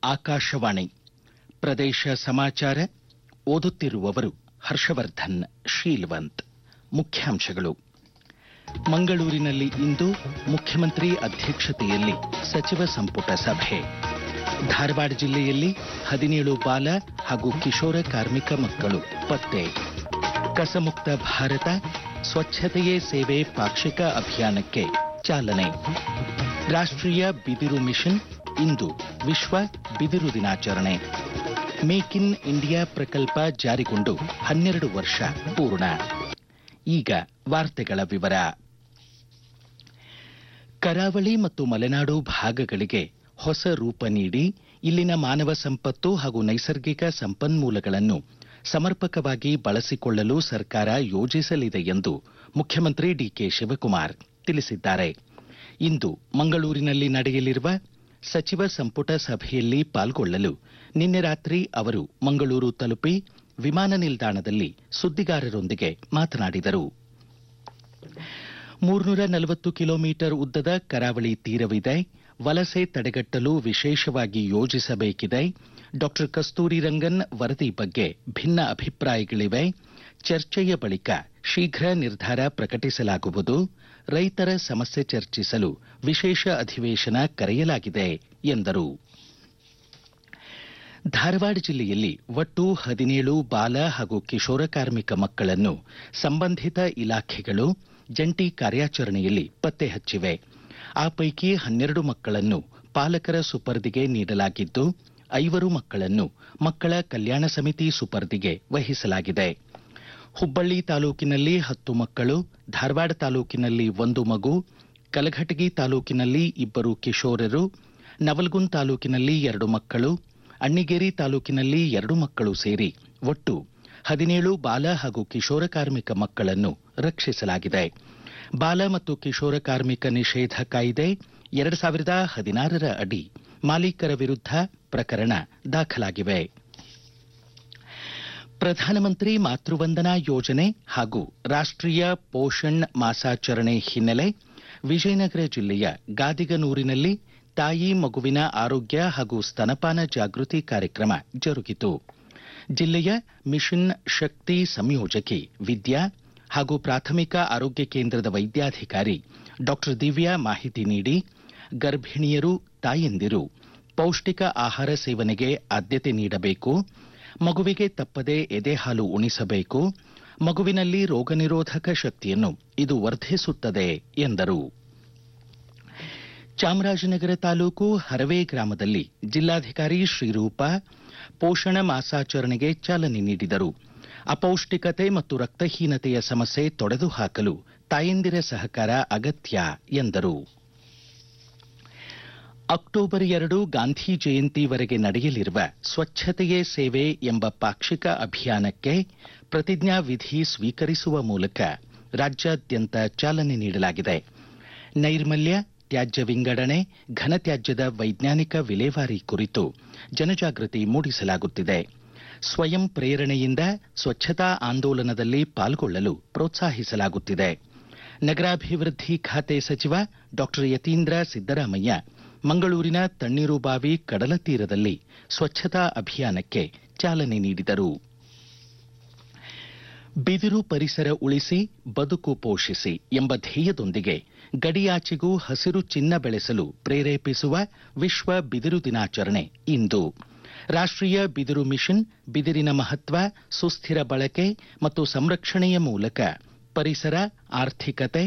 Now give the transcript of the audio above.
ಆಕಾಶವಾಣಿ ಪ್ರದೇಶ ಸಮಾಚಾರ ಓದುತ್ತಿರುವವರು ಹರ್ಷವರ್ಧನ್ ಶೀಲ್ವಂತ್ ಮುಖ್ಯಾಂಶಗಳು ಮಂಗಳೂರಿನಲ್ಲಿ ಇಂದು ಮುಖ್ಯಮಂತ್ರಿ ಅಧ್ಯಕ್ಷತೆಯಲ್ಲಿ ಸಚಿವ ಸಂಪುಟ ಸಭೆ ಧಾರವಾಡ ಜಿಲ್ಲೆಯಲ್ಲಿ ಹದಿನೇಳು ಬಾಲ ಹಾಗೂ ಕಿಶೋರ ಕಾರ್ಮಿಕ ಮಕ್ಕಳು ಪತ್ತೆ ಕಸಮುಕ್ತ ಭಾರತ ಸ್ವಚ್ಛತೆಯೇ ಸೇವೆ ಪಾಕ್ಷಿಕ ಅಭಿಯಾನಕ್ಕೆ ಚಾಲನೆ ರಾಷ್ಟ್ರೀಯ ಬಿದಿರು ಮಿಷನ್ ಇಂದು ವಿಶ್ವ ಬಿದಿರು ದಿನಾಚರಣೆ ಮೇಕ್ ಇನ್ ಇಂಡಿಯಾ ಪ್ರಕಲ್ಪ ಜಾರಿಗೊಂಡು ಹನ್ನೆರಡು ವರ್ಷ ಪೂರ್ಣ ಈಗ ವಾರ್ತೆಗಳ ವಿವರ ಕರಾವಳಿ ಮತ್ತು ಮಲೆನಾಡು ಭಾಗಗಳಿಗೆ ಹೊಸ ರೂಪ ನೀಡಿ ಇಲ್ಲಿನ ಮಾನವ ಸಂಪತ್ತು ಹಾಗೂ ನೈಸರ್ಗಿಕ ಸಂಪನ್ಮೂಲಗಳನ್ನು ಸಮರ್ಪಕವಾಗಿ ಬಳಸಿಕೊಳ್ಳಲು ಸರ್ಕಾರ ಯೋಜಿಸಲಿದೆ ಎಂದು ಮುಖ್ಯಮಂತ್ರಿ ಡಿಕೆ ಶಿವಕುಮಾರ್ ತಿಳಿಸಿದ್ದಾರೆ ಇಂದು ಮಂಗಳೂರಿನಲ್ಲಿ ನಡೆಯಲಿರುವ ಸಚಿವ ಸಂಪುಟ ಸಭೆಯಲ್ಲಿ ಪಾಲ್ಗೊಳ್ಳಲು ನಿನ್ನೆ ರಾತ್ರಿ ಅವರು ಮಂಗಳೂರು ತಲುಪಿ ವಿಮಾನ ನಿಲ್ದಾಣದಲ್ಲಿ ಸುದ್ದಿಗಾರರೊಂದಿಗೆ ಮಾತನಾಡಿದರು ಮೂರ್ನೂರ ನಲವತ್ತು ಕಿಲೋಮೀಟರ್ ಉದ್ದದ ಕರಾವಳಿ ತೀರವಿದೆ ವಲಸೆ ತಡೆಗಟ್ಟಲು ವಿಶೇಷವಾಗಿ ಯೋಜಿಸಬೇಕಿದೆ ಡಾಕ್ಟರ್ ಕಸ್ತೂರಿ ರಂಗನ್ ವರದಿ ಬಗ್ಗೆ ಭಿನ್ನ ಅಭಿಪ್ರಾಯಗಳಿವೆ ಚರ್ಚೆಯ ಬಳಿಕ ಶೀಘ್ರ ನಿರ್ಧಾರ ಪ್ರಕಟಿಸಲಾಗುವುದು ರೈತರ ಸಮಸ್ಯೆ ಚರ್ಚಿಸಲು ವಿಶೇಷ ಅಧಿವೇಶನ ಕರೆಯಲಾಗಿದೆ ಎಂದರು ಧಾರವಾಡ ಜಿಲ್ಲೆಯಲ್ಲಿ ಒಟ್ಟು ಹದಿನೇಳು ಬಾಲ ಹಾಗೂ ಕಿಶೋರ ಕಾರ್ಮಿಕ ಮಕ್ಕಳನ್ನು ಸಂಬಂಧಿತ ಇಲಾಖೆಗಳು ಜಂಟಿ ಕಾರ್ಯಾಚರಣೆಯಲ್ಲಿ ಪತ್ತೆ ಹಚ್ಚಿವೆ ಆ ಪೈಕಿ ಹನ್ನೆರಡು ಮಕ್ಕಳನ್ನು ಪಾಲಕರ ಸುಪರ್ದಿಗೆ ನೀಡಲಾಗಿದ್ದು ಐವರು ಮಕ್ಕಳನ್ನು ಮಕ್ಕಳ ಕಲ್ಯಾಣ ಸಮಿತಿ ಸುಪರ್ದಿಗೆ ವಹಿಸಲಾಗಿದೆ ಹುಬ್ಬಳ್ಳಿ ತಾಲೂಕಿನಲ್ಲಿ ಹತ್ತು ಮಕ್ಕಳು ಧಾರವಾಡ ತಾಲೂಕಿನಲ್ಲಿ ಒಂದು ಮಗು ಕಲಘಟಗಿ ತಾಲೂಕಿನಲ್ಲಿ ಇಬ್ಬರು ಕಿಶೋರರು ನವಲಗುಂದ್ ತಾಲೂಕಿನಲ್ಲಿ ಎರಡು ಮಕ್ಕಳು ಅಣ್ಣಿಗೇರಿ ತಾಲೂಕಿನಲ್ಲಿ ಎರಡು ಮಕ್ಕಳು ಸೇರಿ ಒಟ್ಟು ಹದಿನೇಳು ಬಾಲ ಹಾಗೂ ಕಿಶೋರ ಕಾರ್ಮಿಕ ಮಕ್ಕಳನ್ನು ರಕ್ಷಿಸಲಾಗಿದೆ ಬಾಲ ಮತ್ತು ಕಿಶೋರ ಕಾರ್ಮಿಕ ನಿಷೇಧ ಕಾಯ್ದೆ ಎರಡು ಸಾವಿರದ ಹದಿನಾರರ ಅಡಿ ಮಾಲೀಕರ ವಿರುದ್ಧ ಪ್ರಕರಣ ದಾಖಲಾಗಿವೆ ಪ್ರಧಾನಮಂತ್ರಿ ಮಾತೃವಂದನಾ ಯೋಜನೆ ಹಾಗೂ ರಾಷ್ಟ್ರೀಯ ಪೋಷಣ್ ಮಾಸಾಚರಣೆ ಹಿನ್ನೆಲೆ ವಿಜಯನಗರ ಜಿಲ್ಲೆಯ ಗಾದಿಗನೂರಿನಲ್ಲಿ ತಾಯಿ ಮಗುವಿನ ಆರೋಗ್ಯ ಹಾಗೂ ಸ್ತನಪಾನ ಜಾಗೃತಿ ಕಾರ್ಯಕ್ರಮ ಜರುಗಿತು ಜಿಲ್ಲೆಯ ಮಿಷನ್ ಶಕ್ತಿ ಸಂಯೋಜಕಿ ವಿದ್ಯಾ ಹಾಗೂ ಪ್ರಾಥಮಿಕ ಆರೋಗ್ಯ ಕೇಂದ್ರದ ವೈದ್ಯಾಧಿಕಾರಿ ಡಾಕ್ಟರ್ ದಿವ್ಯಾ ಮಾಹಿತಿ ನೀಡಿ ಗರ್ಭಿಣಿಯರು ತಾಯಂದಿರು ಪೌಷ್ಟಿಕ ಆಹಾರ ಸೇವನೆಗೆ ಆದ್ಯತೆ ನೀಡಬೇಕು ಮಗುವಿಗೆ ತಪ್ಪದೆ ಎದೆಹಾಲು ಉಣಿಸಬೇಕು ಮಗುವಿನಲ್ಲಿ ರೋಗನಿರೋಧಕ ಶಕ್ತಿಯನ್ನು ಇದು ವರ್ಧಿಸುತ್ತದೆ ಎಂದರು ಚಾಮರಾಜನಗರ ತಾಲೂಕು ಹರವೆ ಗ್ರಾಮದಲ್ಲಿ ಜಿಲ್ಲಾಧಿಕಾರಿ ಶ್ರೀರೂಪ ಪೋಷಣ ಮಾಸಾಚರಣೆಗೆ ಚಾಲನೆ ನೀಡಿದರು ಅಪೌಷ್ಟಿಕತೆ ಮತ್ತು ರಕ್ತಹೀನತೆಯ ಸಮಸ್ಯೆ ತೊಡೆದು ಹಾಕಲು ತಾಯಂದಿರ ಸಹಕಾರ ಅಗತ್ಯ ಎಂದರು ಅಕ್ಟೋಬರ್ ಎರಡು ಗಾಂಧಿ ಜಯಂತಿವರೆಗೆ ನಡೆಯಲಿರುವ ಸ್ವಚ್ಛತೆಯೇ ಸೇವೆ ಎಂಬ ಪಾಕ್ಷಿಕ ಅಭಿಯಾನಕ್ಕೆ ಪ್ರತಿಜ್ಞಾ ವಿಧಿ ಸ್ವೀಕರಿಸುವ ಮೂಲಕ ರಾಜ್ಯಾದ್ಯಂತ ಚಾಲನೆ ನೀಡಲಾಗಿದೆ ನೈರ್ಮಲ್ಯ ತ್ಯಾಜ್ಯ ವಿಂಗಡಣೆ ಘನತ್ಯಾಜ್ಯದ ವೈಜ್ಞಾನಿಕ ವಿಲೇವಾರಿ ಕುರಿತು ಜನಜಾಗೃತಿ ಮೂಡಿಸಲಾಗುತ್ತಿದೆ ಸ್ವಯಂ ಪ್ರೇರಣೆಯಿಂದ ಸ್ವಚ್ಛತಾ ಆಂದೋಲನದಲ್ಲಿ ಪಾಲ್ಗೊಳ್ಳಲು ಪ್ರೋತ್ಸಾಹಿಸಲಾಗುತ್ತಿದೆ ನಗರಾಭಿವೃದ್ಧಿ ಖಾತೆ ಸಚಿವ ಡಾಕ್ಟರ್ ಯತೀಂದ್ರ ಸಿದ್ದರಾಮಯ್ಯ ಮಂಗಳೂರಿನ ತಣ್ಣೀರುಬಾವಿ ಕಡಲ ತೀರದಲ್ಲಿ ಸ್ವಚ್ಛತಾ ಅಭಿಯಾನಕ್ಕೆ ಚಾಲನೆ ನೀಡಿದರು ಬಿದಿರು ಪರಿಸರ ಉಳಿಸಿ ಬದುಕು ಪೋಷಿಸಿ ಎಂಬ ಧ್ಯೇಯದೊಂದಿಗೆ ಗಡಿಯಾಚೆಗೂ ಹಸಿರು ಚಿನ್ನ ಬೆಳೆಸಲು ಪ್ರೇರೇಪಿಸುವ ವಿಶ್ವ ಬಿದಿರು ದಿನಾಚರಣೆ ಇಂದು ರಾಷ್ಟ್ರೀಯ ಬಿದಿರು ಮಿಷನ್ ಬಿದಿರಿನ ಮಹತ್ವ ಸುಸ್ಥಿರ ಬಳಕೆ ಮತ್ತು ಸಂರಕ್ಷಣೆಯ ಮೂಲಕ ಪರಿಸರ ಆರ್ಥಿಕತೆ